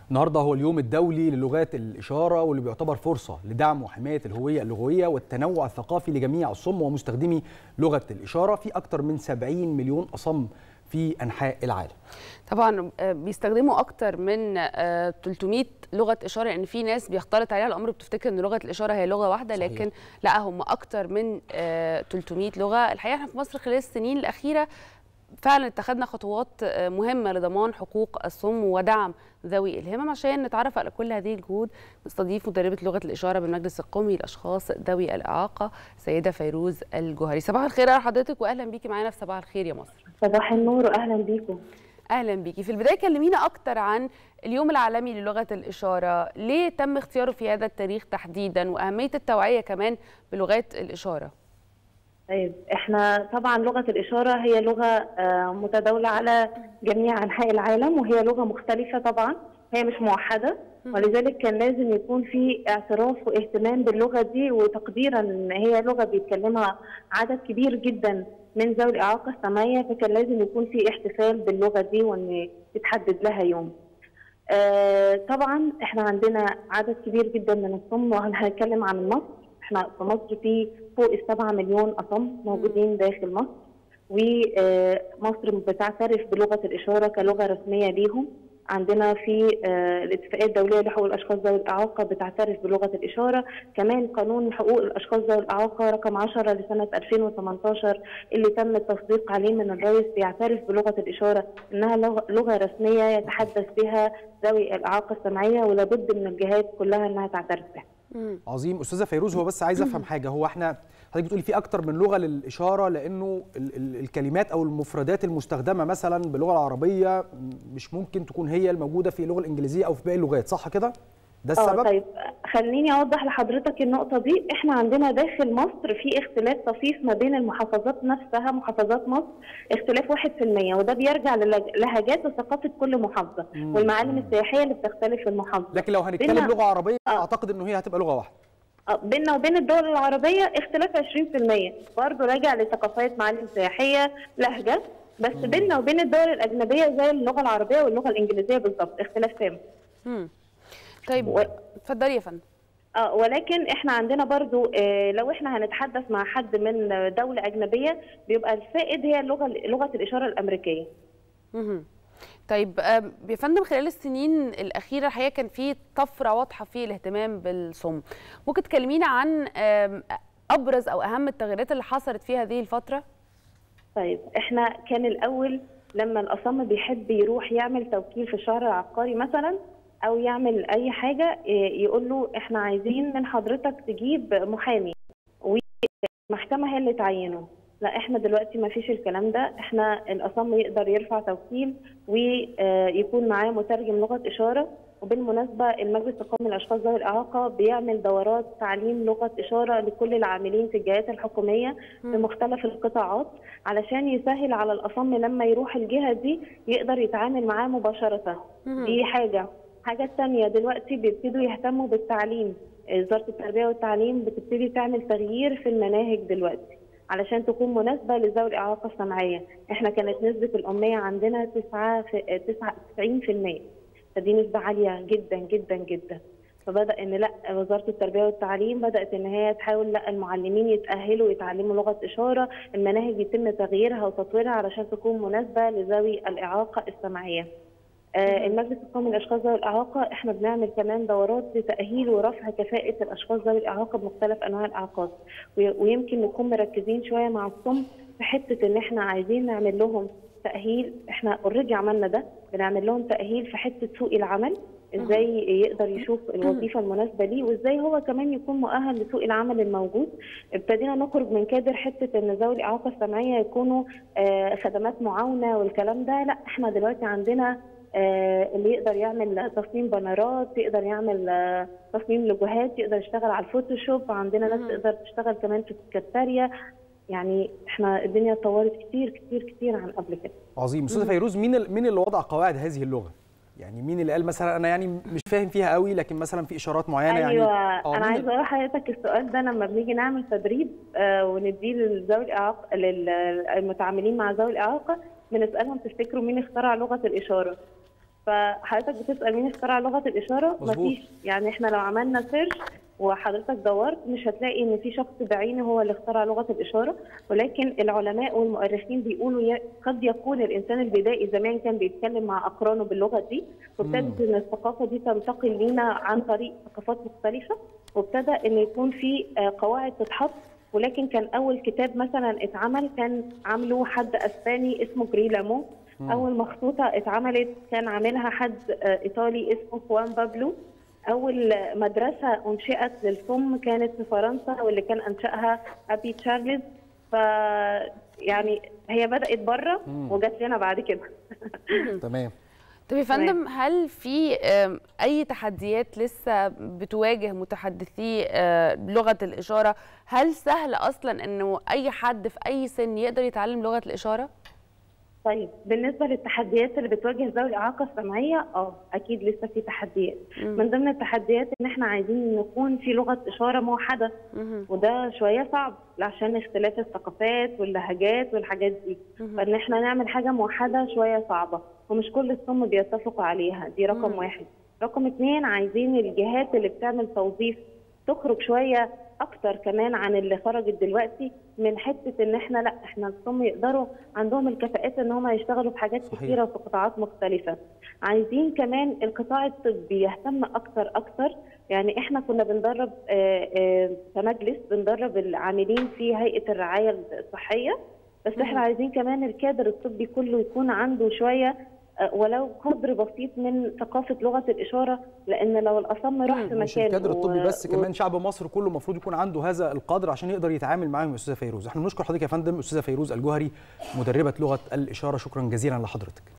النهارده هو اليوم الدولي للغات الإشارة واللي بيعتبر فرصة لدعم وحماية الهوية اللغوية والتنوع الثقافي لجميع الصم ومستخدمي لغة الإشارة في أكثر من 70 مليون أصم في أنحاء العالم طبعا بيستخدموا اكتر من 300 لغه اشاره لان في ناس بيختلط عليها الامر بتفتكر ان لغه الاشاره هي لغه واحده صحيح. لكن لا هم اكتر من 300 لغه الحقيقه احنا في مصر خلال السنين الاخيره فعلا اتخذنا خطوات مهمه لضمان حقوق الصم ودعم ذوي الهمم عشان نتعرف على كل هذه الجهود نستضيف مدربه لغه الاشاره بالمجلس القومي للاشخاص ذوي الاعاقه سيده فيروز الجوهري صباح الخير على حضرتك واهلا بيكي معانا في صباح الخير يا مصر صباح النور واهلا بيكم اهلا بيكي في البدايه كلمينا اكتر عن اليوم العالمي للغه الاشاره ليه تم اختياره في هذا التاريخ تحديدا واهميه التوعيه كمان بلغات الاشاره طيب احنا طبعا لغه الاشاره هي لغه متداوله على جميع انحاء العالم وهي لغه مختلفه طبعا هي مش موحده ولذلك كان لازم يكون في اعتراف واهتمام باللغه دي وتقديرا ان هي لغه بيتكلمها عدد كبير جدا من ذوي الاعاقه السمعيه فكان لازم يكون في احتفال باللغه دي وان يتحدد لها يوم. آه طبعا احنا عندنا عدد كبير جدا من الصم وانا هنتكلم عن مصر احنا في مصر في فوق السبعة مليون اصم موجودين داخل مصر ومصر بتعترف بلغه الاشاره كلغه رسميه ليهم عندنا في الاتفاقيه الدوليه لحقوق الاشخاص ذوي الاعاقه بتعترف بلغه الاشاره، كمان قانون حقوق الاشخاص ذوي الاعاقه رقم 10 لسنه 2018 اللي تم التصديق عليه من الرئيس بيعترف بلغه الاشاره انها لغه رسميه يتحدث بها ذوي الاعاقه السمعيه ولابد من الجهات كلها انها تعترف بها. عظيم استاذه فيروز هو بس عايز افهم حاجه هو احنا حضرتك بتقولي في اكتر من لغه للاشاره لانه ال ال الكلمات او المفردات المستخدمه مثلا باللغه العربيه مش ممكن تكون هي الموجوده في اللغه الانجليزيه او في باقي اللغات صح كده ده السبب طيب خليني اوضح لحضرتك النقطه دي احنا عندنا داخل مصر في اختلاف طفيف ما بين المحافظات نفسها محافظات مصر اختلاف 1% وده بيرجع للهجات وثقافه كل محافظه مم. والمعالم السياحيه اللي بتختلف في المحافظه لكن لو هنتكلم لغه عربيه آه. اعتقد انه هي هتبقى لغه واحده بيننا وبين الدول العربيه اختلاف 20% برضه راجع لثقافات معالم سياحيه لهجه بس بيننا وبين الدول الاجنبيه زي اللغه العربيه واللغه الانجليزيه بالظبط اختلاف تام طيب اتفضلي و... يا فندم اه ولكن احنا عندنا برضو اه لو احنا هنتحدث مع حد من دوله اجنبيه بيبقى السائد هي اللغه لغه الاشاره الامريكيه. امم طيب يا فندم خلال السنين الاخيره الحقيقه كان في طفره واضحه في الاهتمام بالصم ممكن تكلمينا عن ابرز او اهم التغييرات اللي حصلت في هذه الفتره طيب احنا كان الاول لما الاصم بيحب يروح يعمل توكيل في الشهر العقاري مثلا او يعمل اي حاجه يقول له احنا عايزين من حضرتك تجيب محامي والمحكمه هي اللي تعينه لا احنا دلوقتي ما فيش الكلام ده احنا الاصم يقدر يرفع توكيل ويكون معاه مترجم لغه اشاره وبالمناسبه المجلس القومي للاشخاص ذوي الاعاقه بيعمل دورات تعليم لغه اشاره لكل العاملين في الجهات الحكوميه في مختلف القطاعات علشان يسهل على الاصم لما يروح الجهه دي يقدر يتعامل معاه مباشره دي حاجه الحاجه الثانيه دلوقتي بيبتدوا يهتموا بالتعليم وزاره التربيه والتعليم بتبتدي تعمل تغيير في المناهج دلوقتي علشان تكون مناسبه لذوي الاعاقه السمعيه احنا كانت نسبه الاميه عندنا 9 في 90% فدي نسبه عاليه جدا جدا جدا فبدا ان لا وزاره التربيه والتعليم بدات ان هي تحاول لا المعلمين يتاهلوا ويتعلموا لغه اشاره المناهج يتم تغييرها وتطويرها علشان تكون مناسبه لذوي الاعاقه السمعيه آه المجلس القومي للاشخاص ذوي الاعاقه احنا بنعمل كمان دورات لتاهيل ورفع كفاءه الاشخاص ذوي الاعاقه بمختلف انواع الاعاقات ويمكن نكون مركزين شويه مع الصم في حته ان احنا عايزين نعمل لهم تاهيل احنا اوريدي عملنا ده بنعمل لهم تاهيل في حته سوق العمل ازاي يقدر يشوف الوظيفه المناسبه ليه وازاي هو كمان يكون مؤهل لسوق العمل الموجود ابتدينا نخرج من كادر حته ان ذوي الاعاقه السمعيه يكونوا آه خدمات معاونه والكلام ده لا احنا دلوقتي عندنا آه اللي يقدر يعمل تصميم بانرات يقدر يعمل آه تصميم لوجوهات يقدر يشتغل على الفوتوشوب عندنا ناس تقدر تشتغل كمان في السكرتاريه يعني احنا الدنيا اتطورت كتير كتير كتير عن قبل كده عظيم استاذه فيروز مين مين اللي وضع قواعد هذه اللغه يعني مين اللي قال مثلا انا يعني مش فاهم فيها قوي لكن مثلا في اشارات معينه أيوة يعني انا عايزه اقول لحضرتك السؤال ده لما بنيجي نعمل تدريب آه ونديه لذوي الاعاقه للمتعاملين مع ذوي الاعاقه بنسالهم تفتكروا مين اخترع لغه الاشاره فحضرتك بتسال مين اخترع لغه الاشاره مظبوط. مفيش يعني احنا لو عملنا سيرش وحضرتك دورت مش هتلاقي ان في شخص بعينه هو اللي اخترع لغه الاشاره ولكن العلماء والمؤرخين بيقولوا ي- قد يكون الانسان البدائي زمان كان بيتكلم مع اقرانه باللغه دي وابتدت ان الثقافه دي تنتقل لينا عن طريق ثقافات مختلفه وابتدى ان يكون في آه، قواعد تتحط ولكن كان اول كتاب مثلا اتعمل كان عامله حد اسباني اسمه جريلامو اول مخطوطه اتعملت كان عاملها حد آه، ايطالي اسمه خوان بابلو اول مدرسه انشئت للصم كانت في فرنسا واللي كان انشاها ابي تشارلز ف يعني هي بدات بره وجت لنا بعد كده تمام طب يا تمام. فندم هل في آم، اي تحديات لسه بتواجه متحدثي آه، لغه الاشاره هل سهل اصلا انه اي حد في اي سن يقدر يتعلم لغه الاشاره طيب بالنسبه للتحديات اللي بتواجه ذوي الاعاقه السمعيه اه اكيد لسه في تحديات من ضمن التحديات ان احنا عايزين نكون في لغه اشاره موحده مهم. وده شويه صعب عشان اختلاف الثقافات واللهجات والحاجات دي فان احنا نعمل حاجه موحده شويه صعبه ومش كل الصم بيتفقوا عليها دي رقم مم. واحد رقم اتنين عايزين الجهات اللي بتعمل توظيف تخرج شويه اكتر كمان عن اللي خرجت دلوقتي من حته ان احنا لا احنا الصم يقدروا عندهم الكفاءات ان هم يشتغلوا في حاجات صحيح. كتيره وفي قطاعات مختلفه عايزين كمان القطاع الطبي يهتم اكتر اكتر يعني احنا كنا بندرب آه، آه، كمجلس بندرب العاملين في هيئه الرعايه الصحيه بس احنا عايزين كمان الكادر الطبي كله يكون عنده شويه آه، ولو قدر بسيط من ثقافه لغه الاشاره لان لو الاصم راح في مكان مش الكادر الطبي و- بس و- كمان شعب مصر كله المفروض يكون عنده هذا القدر عشان يقدر يتعامل معاهم يا استاذه فيروز احنا بنشكر حضرتك يا فندم استاذه فيروز الجوهري مدربه لغه الاشاره شكرا جزيلا لحضرتك